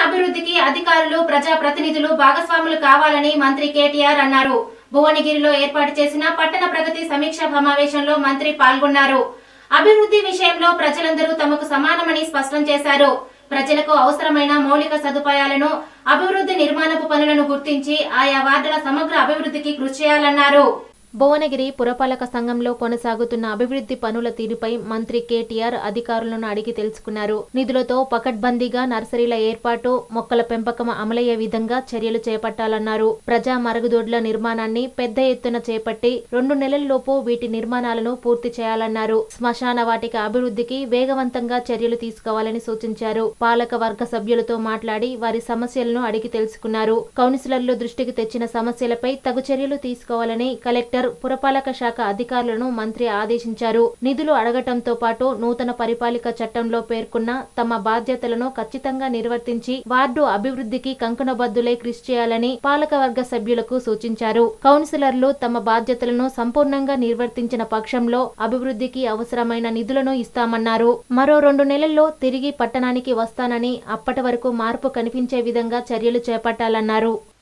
అభివృద్ధికి అధికారులు ప్రజా ప్రతినిధులు భాగస్వాములు కావాలని మంత్రి కేటీఆర్ అన్నారు భువనగిరిలో ఏర్పాటు చేసిన పట్టణ ప్రగతి సమీక్ష సమావేశంలో మంత్రి పాల్గొన్నారు అభివృద్ధి విషయంలో ప్రజలందరూ తమకు సమానమని స్పష్టం చేశారు ప్రజలకు అవసరమైన మౌలిక సదుపాయాలను అభివృద్ధి నిర్మాణపు పనులను గుర్తించి ఆయా వార్డుల సమగ్ర అభివృద్ధికి కృషి చేయాలన్నారు భువనగిరి పురపాలక సంఘంలో కొనసాగుతున్న అభివృద్ధి పనుల తీరుపై మంత్రి కేటీఆర్ అధికారులను అడిగి తెలుసుకున్నారు నిధులతో పకడ్బందీగా నర్సరీల ఏర్పాటు మొక్కల పెంపకం అమలయ్యే విధంగా చర్యలు చేపట్టాలన్నారు ప్రజా మరుగుదొడ్ల నిర్మాణాన్ని పెద్ద ఎత్తున చేపట్టి రెండు నెలల్లోపు వీటి నిర్మాణాలను పూర్తి చేయాలన్నారు శ్మశాన వాటిక అభివృద్ధికి వేగవంతంగా చర్యలు తీసుకోవాలని సూచించారు పాలక వర్గ సభ్యులతో మాట్లాడి వారి సమస్యలను అడిగి తెలుసుకున్నారు కౌన్సిలర్లు దృష్టికి తెచ్చిన సమస్యలపై తగు చర్యలు తీసుకోవాలని కలెక్టర్ పురపాలక శాఖ అధికారులను మంత్రి ఆదేశించారు నిధులు అడగటంతో పాటు నూతన పరిపాలిక చట్టంలో పేర్కొన్న తమ బాధ్యతలను ఖచ్చితంగా నిర్వర్తించి వార్డు అభివృద్ధికి కంకణబద్దులై కృషి చేయాలని పాలకవర్గ సభ్యులకు సూచించారు కౌన్సిలర్లు తమ బాధ్యతలను సంపూర్ణంగా నిర్వర్తించిన పక్షంలో అభివృద్ధికి అవసరమైన నిధులను ఇస్తామన్నారు మరో రెండు నెలల్లో తిరిగి పట్టణానికి వస్తానని అప్పటి వరకు మార్పు కనిపించే విధంగా చర్యలు చేపట్టాలన్నారు